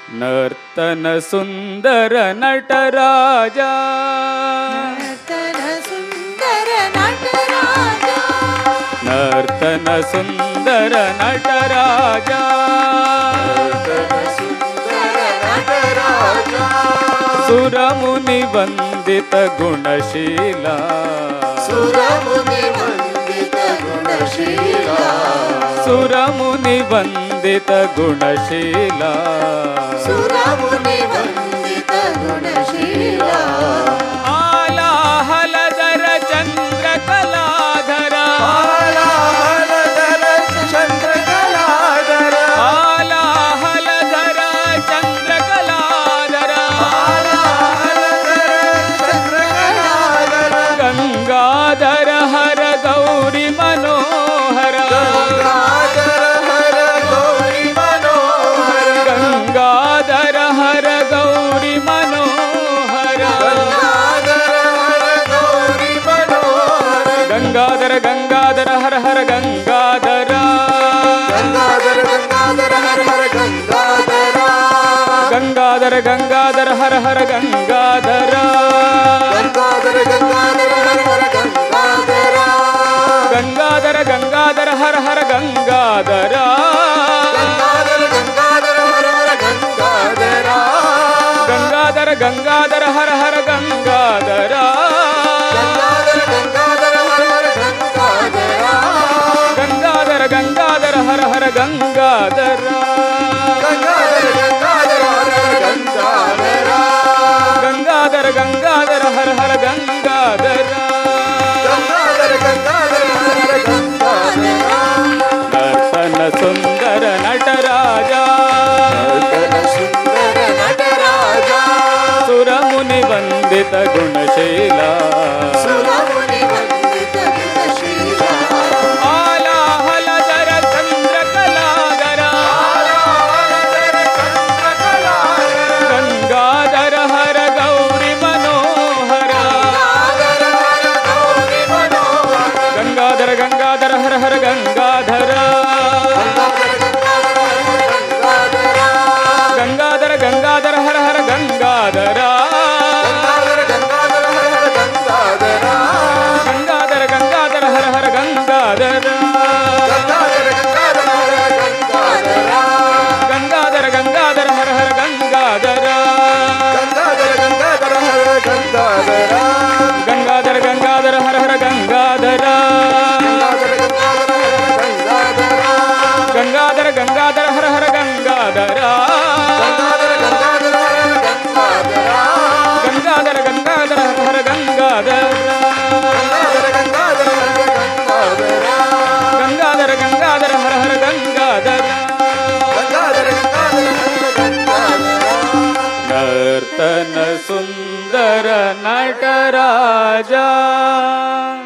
ನರ್ತನ ಸುಂದರ ನಟರಾಜ ನರ್ತನ ಸುಂದರ ನಟರಾಜ ನರ್ತನ ಸುಂದರ ನಟರಾಜ ಸುಂದರ ನಟರಾಜ ಸುರಮುನಿ ವಂದಿತ ಗುಣಶೀಲ ಸುರಮುನಿ ವಂದಿತ ಗುಣಶೀಲ ಸುರಮುನಿ ವಂದಿತ ಗುಣಶೀಲ ಸುರಮುನಿ ವಂದಿತ ಗುಣಶೀಲ ಆಲಾಹಲದರ ಚಂದ್ರ ಕಲಾಧರ ಆಲಾಹಲಧರ ಚಂದ್ರಕಲಾಧರ ಆಲಾಹಲಧರ ಚಂದ್ರ ಕಲಾಧರ ಆಲಾಹಲಧರ ಚಂದ್ರಕಲಾಧರ ಗಂಗಾಧರ ಹರ ಗೌರಿ ಮನೋಹರ ಗಂಗಾಧರ ಹರ ಗೌರಿ ಮನೋಹರ ಗಂಗಾಧರ ಹರ ಗೌರಿ ಮನೋಹರ ಗಂಗಾಧರ ಹರ ಗೌರಿ ಮನೋಹರ ಗಂಗಾಧರ ಗಂಗಾಧರ ಹರ ಹರ ಗಂಗಾಧರ ಗಂಗಾಧರ ಗಂಗಾಧರ ಹರ ಹರ ಗಂಗಾಧರ ಗಂಗಾಧರ ಗಂಗಾಧರ ಹರ ಹರ ಗಂಗಾಧರ ಗಂಗಾಧರ ಗಂಗಾಧರ ಹರ ಹರ ಗಂಗಾಧರ ಗಂಗಾಧರ ಗಂಗಾಧರ ಹರ ಹರ ಗಂಗಾಧರ ಗಂಗಾಧರ ಗಂಗಾಧರ ಹರ ಹರ ಗಂಗಾಧರ ಗಂಗಾಧರ ಗಂಗಾಧರ ಹರ ಹರ ಗಂಗಾಧರ ಗಂಗಾಧರ ಗಂಗಾಧರ ಹರ ಹರ ಗಂಗಾಧರ ಗಂಗಾಧರ ಗಂಗಾಧರ ಹರ ಹರ ಗಂಗಾಧರ ಗಂಗಾಧರ ಗಂಗಾಧರ ಹರ ಹರ ಗಂಗಾಧರ ಗಂಗಾಧರ ಗಂಗಾಧರ ಹರ ಹರ ಗಂಗಾಧರ ಗಂಗಾಧರ ಗಂಗಾಧರ ಹರ ಹರ ಗಂಗಾಧರ ನರ್ತನ ಸುಂದರ ನಟರಾಜ ನರ್ತನ ಸುಂದರ ನಟರಾಜ ಸುರಮುನಿ ವಂದಿತ ಗುಣಶೀಲ ಸುರಮುನಿ ವಂದಿತ ಗುಣಶೀಲ ಆಲಾಹಲಧರ ಚಂದ್ರ ಕಲಾಧರ ಆಲಾಹಲಧರ ಚಂದ್ರಕಲಾಧರ ಗಂಗಾಧರ ಹರ ಗೌರಿ ಮನೋಹರ ಗಂಗಾಧರ ಹರ ಗೌರಿ ಮನೋಹರ ಗಂಗಾಧರ ಗಂಗಾಧರ ಹರ ಹರ ಗಂಗಾಧರ ಗಂಗಾಧರ ಗಂಗಾಧರ ಹರ ಹರ ಗಂಗಾಧರ ಗಂಗಾಧರ ಗಂಗಾಧರ ಹರ ಹರ ಗಂಗಾಧರ ಗಂಗಾಧರ ಗಂಗಾಧರ ಹರ ಗಂಗಾಧರ ಗಂಗಾಧರ ಗಂಗಾಧರ ಹರ ಹರ ಗಂಗಾಧರ ಗಂಗಾಧರ ಗಂಗಾಧರ ಹರ ಗಂಗಾಧರ ಗಂಗಾಧರ ಗಂಗಾಧರ ಹರ ಹರ ಗಂಗಾಧರ ಗಂಗಾಧರ ಗಂಗಾಧರ ಹರ ಹರ ಗಂಗಾಧರ ಗಂಗಾಧರ ಗಂಗಾಧರ ಹರ ಹರ ಗಂಗಾಧರ ಗಂಗಾಧರ ಗಂಗಾಧರ ಹರ ಹರ ಗಂಗಾಧರ ಗಂಗಾಧರ ಗಂಗಾಧರ ಹರ ಹರ ಗಂಗಾಧರ ಗಂಗಾಧರ ಗಂಗಾಧರ ಹರ ಹರ ಗಂಗಾಧರ ನರ್ತನ ಸುಂದರ ನಟರಾಜ